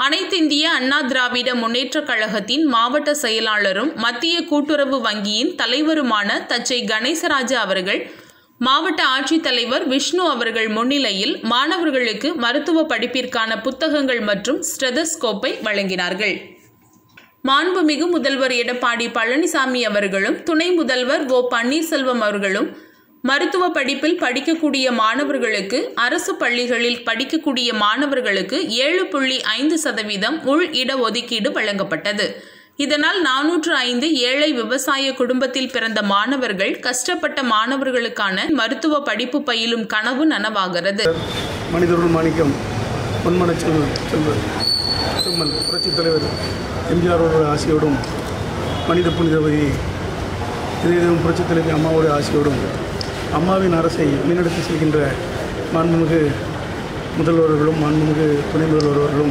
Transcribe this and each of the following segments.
அனைத்திந்திய அண்ணா திராவிட முன்னேற்றக் கழகத்தின் மாவட்ட செயலாளரும் மத்திய கூட்டுறவு வங்கியின் தலைவருமான தச்சை கணேசராஜா அவர்கள் மாவட்ட ஆட்சித்தலைவர் விஷ்ணு அவர்கள் முன்னிலையில் மாணவர்களுக்கு மருத்துவ படிப்பிற்கான புத்தகங்கள் மற்றும் ஸ்டெதஸ்கோப்பை வழங்கினார்கள் மாண்புமிகு முதல்வர் எடப்பாடி பழனிசாமி அவர்களும் துணை முதல்வர் ஓ பன்னீர்செல்வம் அவர்களும் மருத்துவ படிப்பில் படிக்கக்கூடிய மாணவர்களுக்கு அரசு பள்ளிகளில் படிக்கக்கூடிய மாணவர்களுக்கு ஏழு புள்ளி ஐந்து சதவீதம் உள் இட ஒதுக்கீடு வழங்கப்பட்டது இதனால் நானூற்று ஐந்து ஏழை விவசாய குடும்பத்தில் பிறந்த மாணவர்கள் கஷ்டப்பட்ட மாணவர்களுக்கான மருத்துவ படிப்பு பயிலும் கனவு நனவாகிறது மனிதருள் மாணிக்கம் பொன்மன செல்வ செல்வ செம்மல் புரட்சித் தலைவர் எம்ஜிஆர் அவர்கள் ஆசையோடும் மனித புனிதவதி இதயம் புரட்சித் தலைவி அம்மாவுடைய ஆசையோடும் அம்மாவின் அரசை முன்னெடுத்து செல்கின்ற மாண்புமிகு முதல்வர்களும் மாண்புமிகு துணை முதல்வர்களும்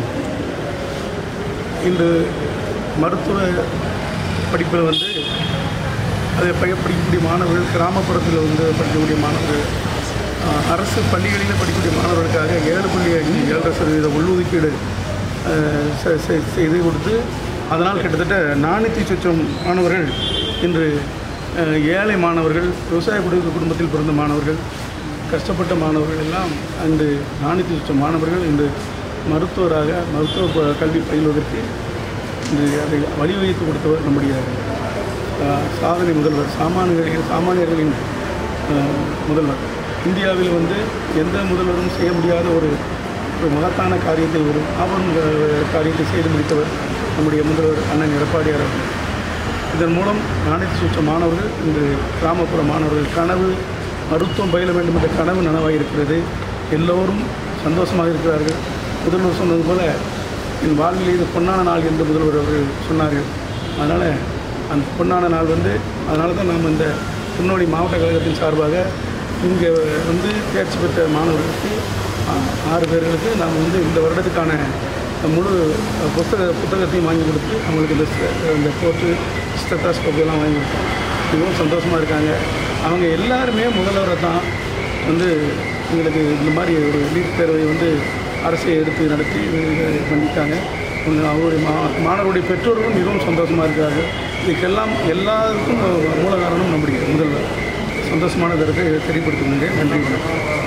இன்று மருத்துவ படிப்பில் வந்து அதை பய- படிக்கக்கூடிய மாணவர்கள் கிராமப்புறத்தில் வந்து படிக்கக்கூடிய மாணவர்கள் ஆஹ், அரசு பள்ளிகளில் படிக்கக்கூடிய மாணவர்களுக்காக ஏழு புள்ளி அஞ்சு ஏழரை சதவீத உள்ளுதுக்கீடு ஆஹ், செ- செ- செய்து கொடுத்து அதனால் கிட்டத்தட்ட நானூற்றி சொச்சம் மாணவர்கள் இன்று ஆஹ், ஏழை மாணவர்கள் விவசாய குடும்ப குடும்பத்தில் பிறந்த மாணவர்கள் கஷ்டப்பட்ட மாணவர்கள் எல்லாம் இன்று நானூற்றி சொச்சம் மாணவர்கள் இன்று மருத்துவராக மருத்துவ ப- கல்வி பயில்வதற்கு இன்று அதை வழிவகுத்து கொடுத்தவர் நம்முடைய ஆஹ், சாதனை முதல்வர் சாமானியர்களின் சாமானியர்களின் ஆஹ், முதல்வர் இந்தியாவில் வந்து எந்த முதல்வரும் செய்ய முடியாத ஒரு ஒரு மகத்தான காரியத்தை ஒரு ஆபம் காரியத்தை செய்து முடித்தவர் நம்முடைய முதல்வர் அண்ணன் எடப்பாடியார் அவர்கள் இதன் மூலம் நானூற்றி சுற்ற மாணவர்கள் இன்று கிராமப்புற மாணவர்கள் கனவு மருத்துவம் பயில வேண்டும் என்ற கனவு நனவாக இருக்கிறது எல்லோரும் சந்தோஷமாக இருக்கிறார்கள் முதல்வர் சொன்னது போல என் வாழ்வில் இது பொன்னான நாள் என்று முதல்வர் அவர்கள் சொன்னார்கள் அதனால் அந்த பொன்னான நாள் வந்து அதனால தான் நாம் இந்த முன்னோடி மாவட்ட கழகத்தின் சார்பாக இங்கே வந்து தேர்ச்சி பெற்ற மாணவர்களுக்கு ஆ- ஆறு பேர்களுக்கு நாம் வந்து இந்த வருடத்துக்கான முழு புத்தக புத்தகத்தையும் வாங்கி கொடுத்து அவங்களுக்கு இந்த ஸ்ட- இந்த கோட்டு ஸ்டெத்தாஸ்கோப் எல்லாம் வாங்கி கொடுத்தோம் மிகவும் சந்தோஷமாக இருக்காங்க அவங்க எல்லாருமே முதல்வரை தான் வந்து எங்களுக்கு இந்த மாதிரி ஒரு நீட் தேர்வை வந்து அரசை எடுத்து நடத்தி இதை பண்ணிட்டாங்க அவங்க அவருடைய மா மாணவருடைய பெற்றோர்களும் மிகவும் சந்தோஷமாக இருக்கிறார்கள் இதுக்கெல்லாம் எல்லாருக்கும் மூல காரணம் நம்முடைய முதல்வர் சந்தோஷமான கருத்தை தெரியப்படுத்துகிறேன் நன்றி வணக்கம்